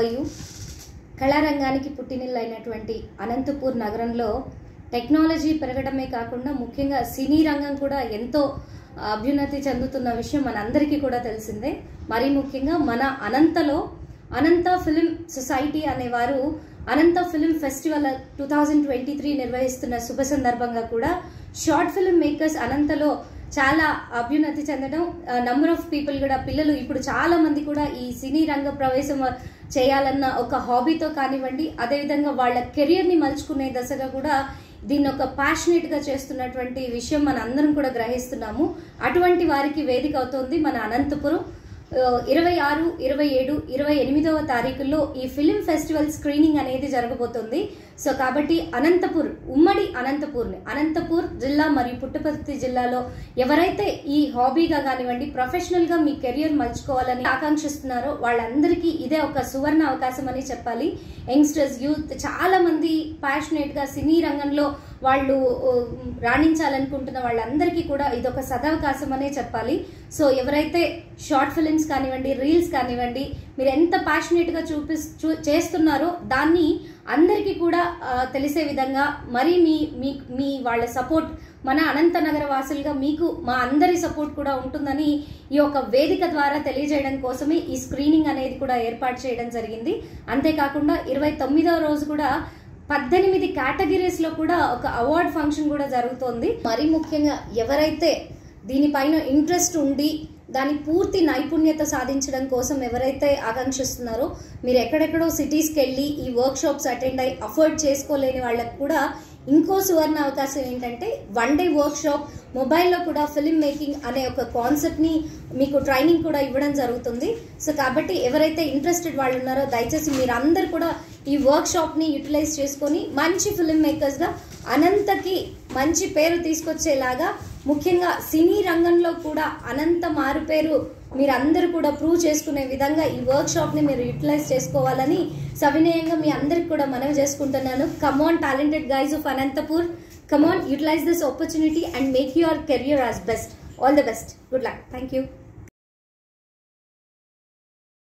how are you కళారంగానికి పుట్టినిల్లు అయినటువంటి అనంతపూర్ నగరంలో టెక్నాలజీ పెరగడమే కాకుండా ముఖ్యంగా సినీ రంగం కూడా ఎంతో అభ్యున్నతి చెందుతున్న విషయం మనందరికీ కూడా తెలిసిందే మరీ ముఖ్యంగా మన అనంతలో అనంత ఫిలిం సొసైటీ అనేవారు Anantha film festival two thousand twenty three నిర్వహిస్తున్న శుభ సందర్భంగా కూడా షార్ట్ ఫిలిం మేకర్స్ అనంతలో చాలా అభ్యున్నతి చెందడం నంబర్ ఆఫ్ పీపుల్ కూడా పిల్లలు ఇప్పుడు చాలా మంది కూడా ఈ సినీ రంగ ప్రవేశం చేయాలన్న ఒక హాబీతో కానివ్వండి అదేవిధంగా వాళ్ళ కెరియర్ని మలుచుకునే దశగా కూడా దీన్ని ఒక ప్యాషనేట్ గా చేస్తున్నటువంటి విషయం మన అందరం కూడా గ్రహిస్తున్నాము అటువంటి వారికి వేదిక అవుతోంది మన అనంతపురం ఆ, ఇరవై ఆరు ఇరవై ఏడు ఇరవై ఎనిమిదవ తారీఖుల్లో ఈ ఫిలిం ఫెస్టివల్ స్క్రీనింగ్ అనేది జరగబోతోంది సో కాబట్టి అనంతపూర్ ఉమ్మడి అనంతపూర్ని అనంతపూర్ జిల్లా మరియు పుట్టపర్తి జిల్లాలో ఎవరైతే ఈ హాబీగా కానివ్వండి ప్రొఫెషనల్ గా మీ కెరియర్ మలుచుకోవాలని ఆకాంక్షిస్తున్నారో వాళ్ళందరికీ ఇదే ఒక సువర్ణ అవకాశం అని చెప్పాలి యంగ్స్టర్స్ యూత్ చాలా మంది ప్యాషనేట్ గా సినీ రంగంలో వాళ్ళు ఆ, రాణించాలనుకుంటున్న వాళ్ళందరికీ కూడా ఇదొక సదవకాశం అనే చెప్పాలి సో ఎవరైతే షార్ట్ ఫిలిమ్స్ కానివ్వండి రీల్స్ కానివ్వండి మీరు ఎంత ప్యాషనేట్ గా చూపి చూ- చేస్తున్నారో దాన్ని అందరికీ కూడా ఆ, తెలిసే విధంగా మరి మీ మీ మీ వాళ్ళ సపోర్ట్ మన అనంత నగర వాసులుగా మీకు మా అందరి సపోర్ట్ కూడా ఉంటుందని ఈ యొక్క వేదిక ద్వారా తెలియజేయడం కోసమే ఈ స్క్రీనింగ్ అనేది కూడా ఏర్పాటు చేయడం జరిగింది అంతేకాకుండా ఇరవై తొమ్మిదవ రోజు కూడా పద్దెనిమిది కేటగిరీస్ లో కూడా ఒక అవార్డ్ ఫంక్షన్ కూడా జరుగుతోంది మరి ముఖ్యంగా ఎవరైతే దీనిపైన ఇంట్రెస్ట్ ఉండి దాని పూర్తి నైపుణ్యత సాధించడం కోసం ఎవరైతే ఆకాంక్షిస్తున్నారో మీరు ఎక్కడెక్కడో సిటీస్కి వెళ్ళి ఈ వర్క్ షాప్స్ అటెండ్ అయ్యి అఫోర్డ్ చేసుకోలేని వాళ్ళకు కూడా ఇంకో సువర్ణ అవకాశం ఏంటంటే వన్ డే వర్క్ షాప్ మొబైల్లో కూడా ఫిల్మ్ మేకింగ్ అనే ఒక కాన్సెప్ట్ని మీకు ట్రైనింగ్ కూడా ఇవ్వడం జరుగుతుంది సో కాబట్టి ఎవరైతే ఇంట్రెస్టెడ్ వాళ్ళు ఉన్నారో దయచేసి మీరందరూ కూడా ఈ వర్క్ షాప్ని యూటిలైజ్ చేసుకొని మంచి ఫిల్మ్ మేకర్స్గా అనంతకి మంచి పేరు తీసుకొచ్చేలాగా ముఖ్యంగా సినీ రంగంలో కూడా అనంత మారు పేరు మీరందరూ కూడా ప్రూవ్ చేసుకునే విధంగా ఈ వర్క్ షాప్ ని మీరు యూటిలైజ్ చేసుకోవాలని సవినయంగా మీ అందరికి కూడా మనవి చేసుకుంటున్నాను come on talented guys of Anantapur come on utilize this opportunity and make your career as best all the best good luck thank you